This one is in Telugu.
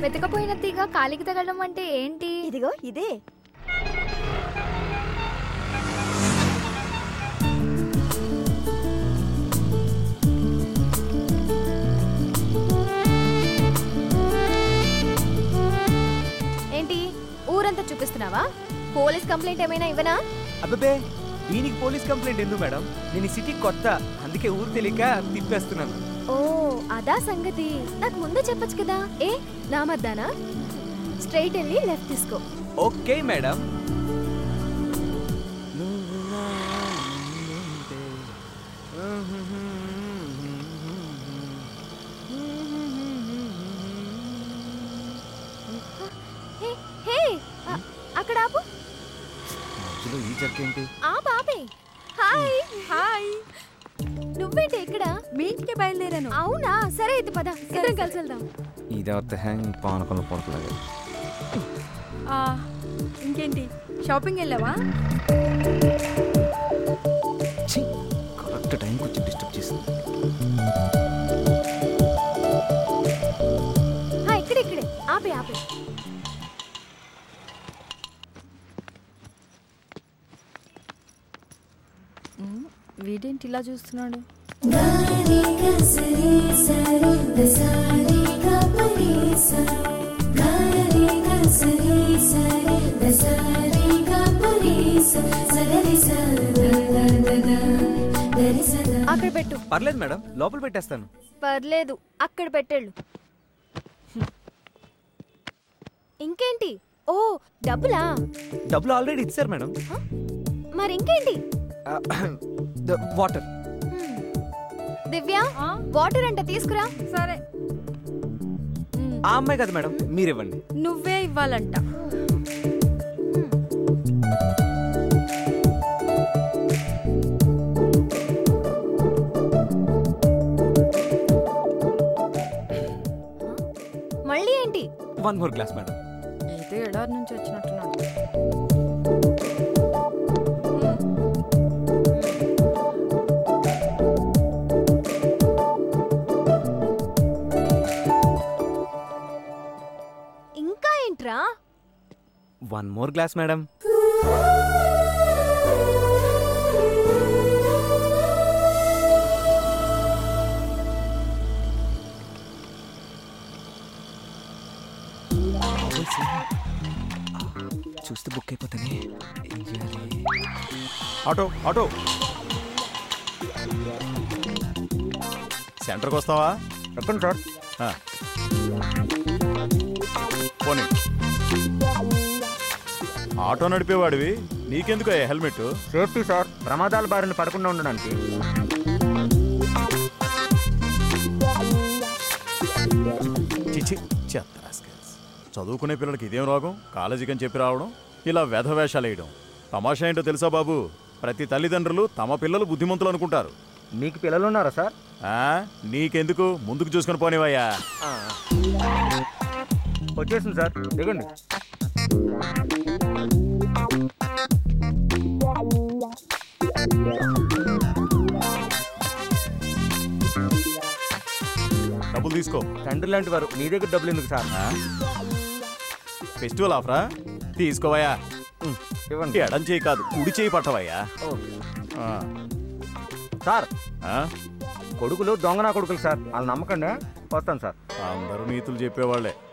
వెతకపోయిన తీగ కాలికి తగలడం అంటే ఏంటి ఇదిగో ఇదే ఏంటి ఊరంతా చూపిస్తున్నావా పోలీస్ కంప్లైంట్ ఏమైనా ఇవ్వనా అబ్బే దీనికి పోలీస్ కంప్లైంట్ ఎందుకు మేడం నేను ఈ సిటీ కొత్త అందుకే ఊరు తెలియక తిప్పేస్తున్నాను ఓ అదా సంగతి నాకు ముందే చెప్పొచ్చు కదా ఏ నా మద్దానా స్ట్రైట్ వెళ్ళి లెఫ్ట్ తీసుకో ఓకే మేడం హే హే అ- అక్కడ ఆపు మధ్యలో ఈ జర్కేంటి ఆ బాబే హాయ్ హాయ్ నువ్వేంటి ఇక్కడ మీ ఇంటికి బయలుదేరాను అవునా సరే అయితే పద ఇద్దరం కలిసి వెళ్దాం ఇదే హ్యాంగ్ పానకంలో పొడకలాగా ఆ, ఇంకేంటి షాపింగ్ వెళ్ళావా కరెక్ట్ టైంకి వచ్చి డిస్టర్బ్ చేసింది హా, ఇక్కడే ఇక్కడే ఆపే ఆపే వీడేంటి ఇలా చూస్తున్నాడు అక్కడ పెట్టు పర్లేదు మేడం లోపల పెట్టేస్తాను పర్లేదు అక్కడ పెట్టేళ్ళు ఇంకేంటి ఓ డబ్బులా డబ్బులు ఆల్రెడీ ఇచ్చారు మేడం హ? మరి ఇంకేంటి వాటర్ హ్మ్. దివ్య ఆ? వాటర్ అంట తీసుకురా సరే ఆ అమ్మాయి కదా మేడం మీరు ఇవ్వండి నువ్వే ఇవ్వాలంట మళ్ళీ ఏంటి వన్ మోర్ గ్లాస్ మేడం అయితే ఎడారి నుంచి వచ్చినట్టున్నాడు ఇంకా ఏంట్రా వన్ మోర్ గ్లాస్ మేడం చూస్తే బుక్ అయిపోతానే ఏం చేయాలి ఆటో ఆటో సెంటర్కి వస్తావా ఎక్కడ సార్ ఆ. పోనీ ఆటో నడిపేవాడివి నీకెందుకు హెల్మెట్ సేఫ్టీ సార్ ప్రమాదాల బారిన పడకుండా ఉండడానికి చిచి చెత్త rascals. చదువుకునే పిల్లలకి ఇదేం రోగం కాలేజీకి అని చెప్పి రావడం ఇలా వ్యధ వేషాలు వేయడం తమాషా ఏంటో తెలుసా బాబు ప్రతి తల్లిదండ్రులు తమ పిల్లలు బుద్ధిమంతులు అనుకుంటారు మీకు పిల్లలు ఉన్నారా సార్ ఆ? నీకెందుకు ముందుకు చూసుకొని పోనివయ్యా వచ్చేసింది సార్ దిగండి డబ్బులు తీసుకో తండ్రి లాంటి వారు మీ దగ్గర డబ్బులు ఎందుకు సార్ ఆ? ఫెస్టివల్ ఆఫరా తీసుకోవయ్యా ఉమ్, ఇవ్వండి ఎడం చేయి కాదు కుడి చేయి పట్టవయ్యా ఓ. ఆ. సార్ ఆ? కొడుకులు దొంగనా కొడుకులు సార్ వాళ్ళు నమ్మకండి వస్తాను సార్ అందరూ నీతులు చెప్పేవాళ్లే